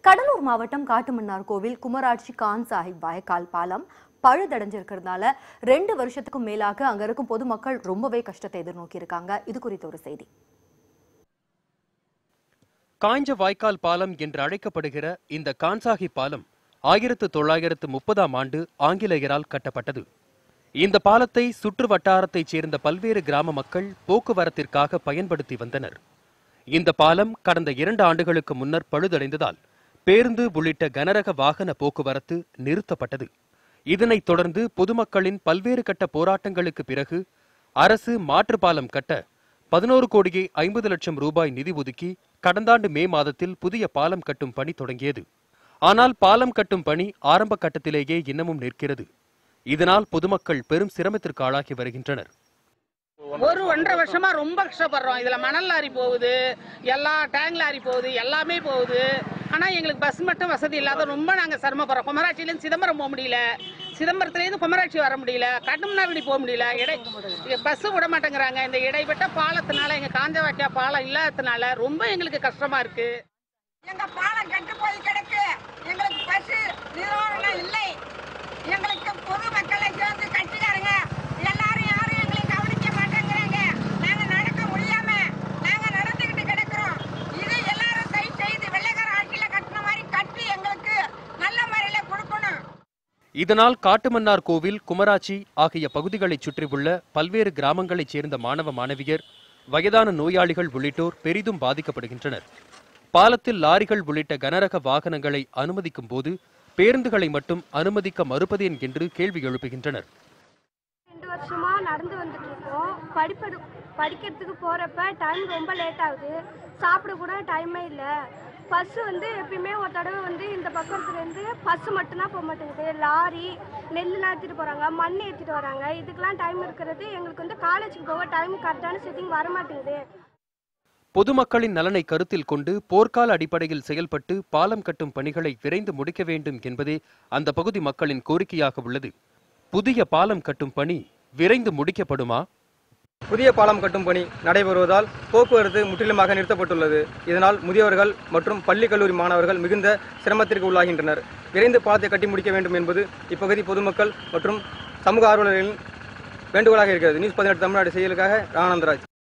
கடலூர் மாவட்டம் காட்டுமன்னார் கோவில் குமராட்சி கான் சாஹிப் வாய்க்கால் பாலம் பழுதடைஞ்சிருக்கிறதுனால ரெண்டு வருஷத்துக்கும் மேலாக அங்க இருக்கும் பொதுமக்கள் ரொம்பவே கஷ்டத்தை எதிர்நோக்கி இருக்காங்க இது குறித்த ஒரு செய்தி காஞ்ச வாய்க்கால் பாலம் என்று அழைக்கப்படுகிற இந்த கான்சாகி பாலம் ஆயிரத்து தொள்ளாயிரத்து முப்பதாம் ஆண்டு ஆங்கிலேயரால் கட்டப்பட்டது இந்த பாலத்தை சுற்று வட்டாரத்தைச் சேர்ந்த பல்வேறு கிராம மக்கள் போக்குவரத்திற்காக பயன்படுத்தி வந்தனர் இந்த பாலம் கடந்த இரண்டு ஆண்டுகளுக்கு முன்னர் பழுதடைந்ததால் பேருந்து உள்ளிட்ட கனரக வாகன போக்குவரத்து நிறுத்தப்பட்டது இதனைத் தொடர்ந்து பொதுமக்களின் பல்வேறு கட்ட போராட்டங்களுக்கு பிறகு அரசு மாற்று பாலம் கட்ட பதினோரு கோடியே ஐம்பது லட்சம் ரூபாய் நிதி ஒதுக்கி கடந்த ஆண்டு மே மாதத்தில் புதிய பாலம் கட்டும் பணி தொடங்கியது ஆனால் பாலம் கட்டும் பணி ஆரம்ப கட்டத்திலேயே இன்னமும் நிற்கிறது இதனால் பொதுமக்கள் பெரும் சிரமத்திற்கு ஆளாகி வருகின்றனர் ஒரு ஒன்றரை வருஷமா ரொம்ப கஷ்டப்படுறோம் இதுல மணல் லாரி போகுது எல்லா டேங்க் லாரி போகுது எல்லாமே போகுது ஆனா எங்களுக்கு பஸ் மட்டும் வசதி இல்லாத ரொம்ப நாங்க சிரமப்படுறோம் குமராட்சியிலேருந்து சிதம்பரம் போக முடியல சிதம்பரத்துலேருந்து குமராட்சி வர முடியல கட்டுமனார்படி போக முடியல இடை பஸ் விட மாட்டேங்கிறாங்க இந்த இடைப்பட்ட பாலத்தினால எங்க காஞ்சவாக்கியா பாலம் இல்லாததுனால ரொம்ப எங்களுக்கு கஷ்டமா இருக்கு எங்க பாலம் கெட்டு போய் கிடக்கு எங்களுக்கு பஸ் நிறுவனம் இல்லை எங்களுக்கு பொது மக்களை சேர்ந்து கட்சிக்காரங்க எல்லாரும் யாரும் எங்களை கவனிக்க மாட்டேங்கிறாங்க நாங்க நடக்க முடியாம நாங்க நடந்துகிட்டு கிடக்குறோம் இது எல்லாரும் தயவு செய்து வெள்ளைக்கார ஆட்சியில கட்டின மாதிரி கட்டி எங்களுக்கு நல்ல முறையில கொடுக்கணும் இதனால் காட்டுமன்னார் கோவில் குமராட்சி ஆகிய பகுதிகளைச் சுற்றியுள்ள பல்வேறு கிராமங்களைச் சேர்ந்த மாணவ மாணவியர் வயதான நோயாளிகள் உள்ளிட்டோர் பெரிதும் பாதிக்கப்படுகின்றனர் பாலத்தில் லாரிகள் உள்ளிட்ட கனரக வாகனங்களை அனுமதிக்கும் போது பேருந்துகளை மட்டும் அனுமதிக்க மறுப்பதேன் என்று கேள்வி எழுப்புகின்றனர் ரெண்டு வருஷமா நடந்து வந்துட்டு இருக்கோம் படிப்பது படிக்கிறதுக்கு போறப்ப டைம் ரொம்ப லேட் ஆகுது சாப்பிட கூட டைமே இல்லை பஸ் வந்து எப்பயுமே ஒரு தடவை வந்து இந்த பக்கத்துலேருந்து பஸ் மட்டும்தான் போக மாட்டேங்குது லாரி நெல்லுலாம் ஏற்றிட்டு போகிறாங்க மண் ஏற்றிட்டு வராங்க இதுக்கெல்லாம் டைம் இருக்கிறது எங்களுக்கு வந்து காலேஜுக்கு போக டைம் கரெக்டான செட்டிங் வர மாட்டேங்குது பொதுமக்களின் நலனை கருத்தில் கொண்டு போர்க்கால அடிப்படையில் செயல்பட்டு பாலம் கட்டும் பணிகளை விரைந்து முடிக்க வேண்டும் என்பதே அந்த பகுதி மக்களின் கோரிக்கையாக உள்ளது புதிய பாலம் கட்டும் பணி விரைந்து முடிக்கப்படுமா புதிய பாலம் கட்டும் பணி நடைபெறுவதால் போக்குவரத்து முற்றிலுமாக நிறுத்தப்பட்டுள்ளது இதனால் முதியவர்கள் மற்றும் பள்ளி கல்லூரி மாணவர்கள் மிகுந்த சிரமத்திற்கு உள்ளாகின்றனர் விரைந்து பாலத்தை கட்டி முடிக்க வேண்டும் என்பது இப்பகுதி பொதுமக்கள் மற்றும் சமூக ஆர்வலர்களின் வேண்டுகோளாக இருக்கிறது நியூஸ் பதினெட்டு தமிழ்நாடு செய்திகளுக்காக ரானந்தராஜ்